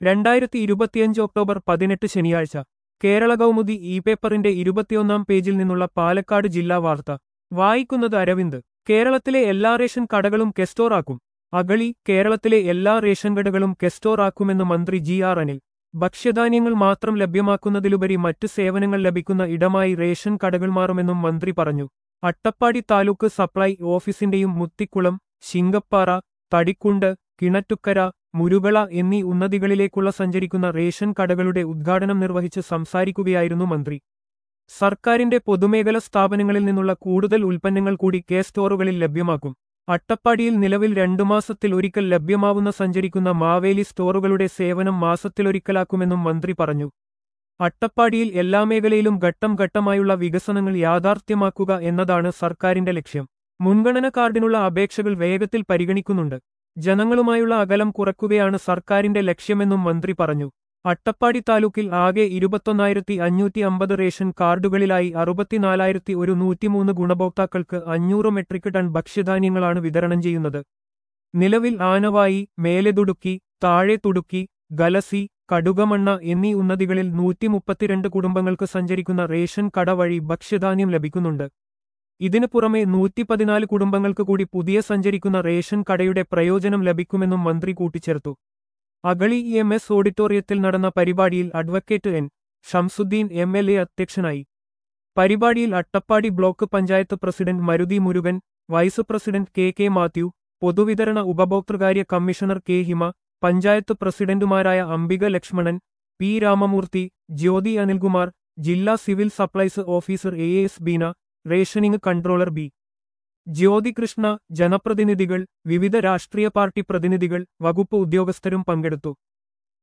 രണ്ടായിരത്തി ഇരുപത്തിയഞ്ച് ഒക്ടോബർ പതിനെട്ട് ശനിയാഴ്ച കേരള കൗമുദി ഇ പേപ്പറിന്റെ ഇരുപത്തിയൊന്നാം പേജിൽ നിന്നുള്ള പാലക്കാട് ജില്ലാ വാർത്ത വായിക്കുന്നത് അരവിന്ദ് കേരളത്തിലെ എല്ലാ റേഷൻ കടകളും കെസ്റ്റോറാക്കും അഗളി കേരളത്തിലെ എല്ലാ റേഷൻ കടകളും കെസ്റ്റോറാക്കുമെന്ന് മന്ത്രി ജി ആർ അനിൽ ഭക്ഷ്യധാന്യങ്ങൾ മാത്രം ലഭ്യമാക്കുന്നതിലുപരി മറ്റു സേവനങ്ങൾ ലഭിക്കുന്ന ഇടമായി റേഷൻ കടകൾ മാറുമെന്നും മന്ത്രി പറഞ്ഞു അട്ടപ്പാടി താലൂക്ക് സപ്ലൈ ഓഫീസിന്റെയും മുത്തിക്കുളം ശിങ്കപ്പാറ തടിക്കുണ്ട് കിണറ്റുക്കര മുരുകള എന്നീ ഉന്നതികളിലേക്കുള്ള സഞ്ചരിക്കുന്ന റേഷൻ കടകളുടെ ഉദ്ഘാടനം നിർവഹിച്ച് സംസാരിക്കുകയായിരുന്നു മന്ത്രി സർക്കാരിന്റെ പൊതുമേഖല സ്ഥാപനങ്ങളിൽ നിന്നുള്ള കൂടുതൽ ഉൽപ്പന്നങ്ങൾ കൂടി കെ സ്റ്റോറുകളിൽ ലഭ്യമാക്കും അട്ടപ്പാടിയിൽ നിലവിൽ രണ്ടു മാസത്തിൽ ഒരിക്കൽ ലഭ്യമാവുന്ന സഞ്ചരിക്കുന്ന മാവേലി സ്റ്റോറുകളുടെ സേവനം മാസത്തിലൊരിക്കലാക്കുമെന്നും മന്ത്രി പറഞ്ഞു അട്ടപ്പാടിയിൽ എല്ലാ മേഖലയിലും ഘട്ടം ഘട്ടമായുള്ള വികസനങ്ങൾ യാഥാർത്ഥ്യമാക്കുക എന്നതാണ് സർക്കാരിന്റെ ലക്ഷ്യം മുൻഗണന കാർഡിനുള്ള അപേക്ഷകൾ വേഗത്തിൽ പരിഗണിക്കുന്നുണ്ട് ജനങ്ങളുമായുള്ള അകലം കുറയ്ക്കുകയാണ് സർക്കാരിന്റെ ലക്ഷ്യമെന്നും മന്ത്രി പറഞ്ഞു അട്ടപ്പാടി താലൂക്കിൽ ആകെ ഇരുപത്തൊന്നായിരത്തി അഞ്ഞൂറ്റി അമ്പത് റേഷൻ കാർഡുകളിലായി അറുപത്തിനാലായിരത്തി ഒരു നൂറ്റിമൂന്ന് ഗുണഭോക്താക്കൾക്ക് അഞ്ഞൂറ് മെട്രിക് ടൺ ഭക്ഷ്യധാന്യങ്ങളാണ് വിതരണം ചെയ്യുന്നത് നിലവിൽ ആനവായി മേലെ തുടുക്കി താഴെ തുടുക്കി ഗലസി കടുകമണ്ണ എന്നീ ഉന്നതികളിൽ നൂറ്റി മുപ്പത്തിരണ്ട് കുടുംബങ്ങൾക്ക് സഞ്ചരിക്കുന്ന റേഷൻ കട വഴി ഭക്ഷ്യധാന്യം ലഭിക്കുന്നുണ്ട് ഇതിനു പുറമെ നൂറ്റി പതിനാല് കുടുംബങ്ങൾക്ക് കൂടി പുതിയ സഞ്ചരിക്കുന്ന റേഷൻ കടയുടെ പ്രയോജനം ലഭിക്കുമെന്നും മന്ത്രി കൂട്ടിച്ചേർത്തു അഗളി ഇ എം എസ് ഓഡിറ്റോറിയത്തിൽ നടന്ന പരിപാടിയിൽ advocate N Shamsuddin M L A അധ്യക്ഷനായി പരിപാടിയിൽ Attappadi block panchayat president Maruthi Murugan vice president K K Mathew പൊതുവിതരണ ഉപഭോക്തൃകാര്യ കമ്മീഷണർ കെ ഹിമ പഞ്ചായത്ത് പ്രസിഡന്റുമാരായ അംബിക ലക്ഷ്മണൻ പി രാമമൂർത്തി ജ്യോതി അനിൽകുമാർ ജില്ലാ civil supplies officer A S Beena rationing controller B Jyothikrishna ജനപ്രതിനിധികൾ വിവിധ രാഷ്ട്രീയ പാർട്ടി പ്രതിനിധികൾ വകുപ്പ് ഉദ്യോഗസ്ഥരും പങ്കെടുത്തു